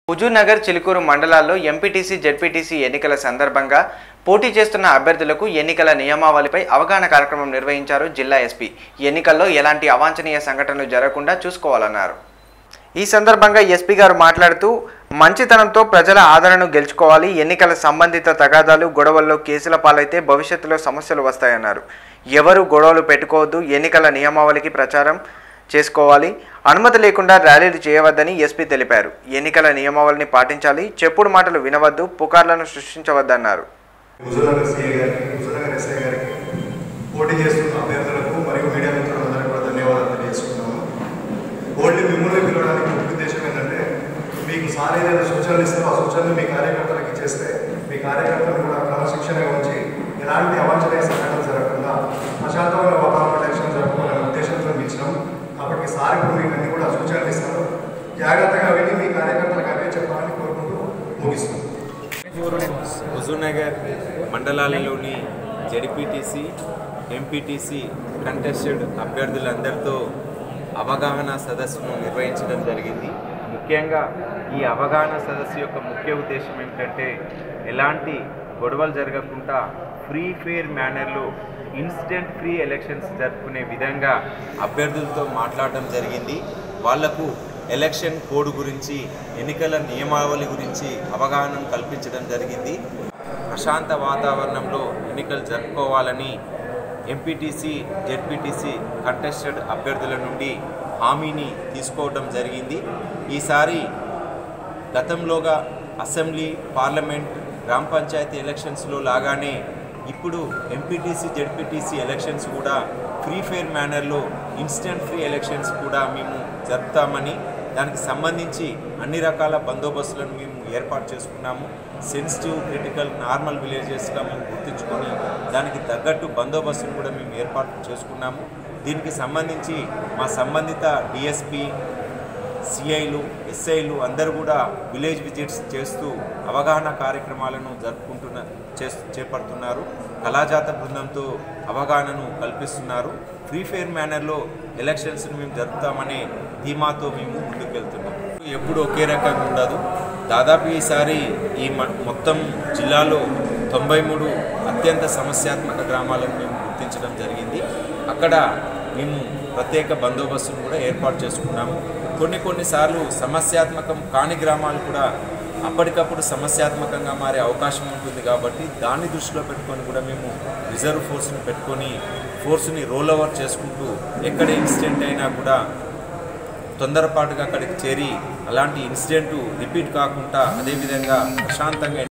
హుజూర్నగర్ చిలుకూరు మండలాల్లో MPTC ZPTC ఎన్నికల సందర్భంగా పోటీ చేస్తున్న అభ్యర్థులకు ఎన్నికల నియమావళిపై అవగాహన కార్యక్రమం నిర్వహించారు జిల్లా ఎస్పీ ఎన్నికల్లో ఎలాంటి అవాంఛనీయ సంఘటనలు జరగకుండా చూసుకోవాలన్నారు ఈ సందర్భంగా ఎస్పీ గారు మాట్లాడుతూ మంచితనంతో ప్రజల ఆదరణను గెలుచుకోవాలి ఎన్నికల సంబంధిత తగాదాలు గొడవల్లో కేసుల పాలైతే భవిష్యత్తులో సమస్యలు వస్తాయన్నారు ఎవరు గొడవలు పెట్టుకోవద్దు ఎన్నికల నియమావళికి ప్రచారం చేసుకోవాలి అనుమతి లేకుండా ర్యాలీలు చేయవద్దని ఎస్పీ తెలిపారు ఎన్నికల నియమావళిని పాటించాలి చెప్పుడు మాటలు వినవద్దు పుకార్లను సృష్టించవద్దన్నారు హుజూర్నగర్ సిఐ గారికి హుజూర్నగర్ ఎస్ఐ గారికి పోటీ చేస్తున్న అభ్యర్థులకు మరియు మీడియా మిత్రులందరికీ కూడా ధన్యవాదాలు తెలియజేసుకున్నాము ఓన్లీ మిమ్మల్ని పిలవడానికి ముఖ్య ఉద్దేశం ఏంటంటే మీకు సార్ ఏదైనా సూచనలు ఇస్తారో ఆ సూచనలు మీ కార్యకర్తలకు ఇచ్చేస్తే మీ కార్యకర్తలు కూడా క్రమశిక్షణగా ఉంచి ఎలాంటి అవాంఛనీయ సంఘటనలు జరగకుండా ప్రశాంతమైన వాతావరణ ఎలక్షన్ జరుపుకోవాలనే ఉద్దేశంతో ఇచ్చినాం కాబట్టి సార్ ఇప్పుడు మీకు అన్ని కూడా సూచనలు ఇస్తారు జాగ్రత్తగా వెళ్ళి మీ కార్యకర్తలకు అవే చెప్పాలని కోరుకుంటూ ముగిస్తున్నాం హుజూర్నగర్ మండలాలలోని జడిపిటిసి ఎంపీటీసీ కంటెస్టెడ్ అభ్యర్థులందరితో అవగాహన సదస్సును నిర్వహించడం జరిగింది ముఖ్యంగా ఈ అవగాహన సదస్సు యొక్క ముఖ్య ఉద్దేశం ఏమిటంటే ఎలాంటి గొడవలు జరగకుండా ఫ్రీ ఫెయిర్ మేనర్లో ఇన్స్టెంట్ ఫ్రీ ఎలక్షన్స్ జరుపుకునే విధంగా అభ్యర్థులతో మాట్లాడడం జరిగింది వాళ్లకు ఎలక్షన్ కోడ్ గురించి ఎన్నికల నియమావళి గురించి అవగాహన కల్పించడం జరిగింది ప్రశాంత వాతావరణంలో ఎన్నికలు జరుపుకోవాలని ఎంపీటీసీ జెడ్పీటీసీ కంటెస్టెడ్ అభ్యర్థుల నుండి హామీని తీసుకోవడం జరిగింది ఈసారి గతంలోగా అసెంబ్లీ పార్లమెంట్ గ్రామ పంచాయతీ ఎలక్షన్స్లో లాగానే ఇప్పుడు ఎంపీటీసీ జెడ్పీటీసీ ఎలక్షన్స్ కూడా ఫ్రీ ఫెయిర్ మేనర్లో ఇన్స్టెంట్ ఫ్రీ ఎలక్షన్స్ కూడా మేము జరుపుతామని దానికి సంబంధించి అన్ని రకాల బందోబస్తులను మేము ఏర్పాటు చేసుకున్నాము సెన్సిటివ్ క్రిటికల్ నార్మల్ విలేజెస్గా మేము గుర్తించుకొని దానికి తగ్గట్టు బందోబస్తును కూడా మేము ఏర్పాటు చేసుకున్నాము దీనికి సంబంధించి మా సంబంధిత డిఎస్పి సిఐలు ఎస్ఐలు అందరూ కూడా విలేజ్ విజిట్స్ చేస్తూ అవగాహన కార్యక్రమాలను జరుపుకుంటున్న చేస్- చేపడుతున్నారు కళాజాత బృందంతో అవగాహనను కల్పిస్తున్నారు ఫ్రీ ఫెయిర్ మేనర్లో ఎలక్షన్స్ని మేము జరుపుతామనే ధీమాతో మేము ముందుకు వెళ్తున్నాం ఎప్పుడు ఒకే రకంగా ఉండదు దాదాపు ఈసారి ఈ మ- మొత్తం జిల్లాలో తొంభై మూడు అత్యంత సమస్యాత్మక గ్రామాలను మేము గుర్తించడం జరిగింది అక్కడ మేము ప్రత్యేక బందోబస్తును కూడా ఏర్పాటు చేసుకున్నాము కొన్ని కొన్నిసార్లు సమస్యాత్మకం కాని గ్రామాలు కూడా అప్పటికప్పుడు సమస్యాత్మకంగా మారే అవకాశం ఉంటుంది కాబట్టి దాన్ని దృష్టిలో పెట్టుకొని కూడా మేము రిజర్వ్ ఫోర్స్ని పెట్టుకొని ఫోర్స్ని రోల్ ఓవర్ చేసుకుంటూ ఎక్కడ ఇన్సిడెంట్ అయినా కూడా తొందరపాటుగా అక్కడికి చేరి అలాంటి ఇన్సిడెంట్ రిపీట్ కాకుండా అదేవిధంగా ప్రశాంతంగా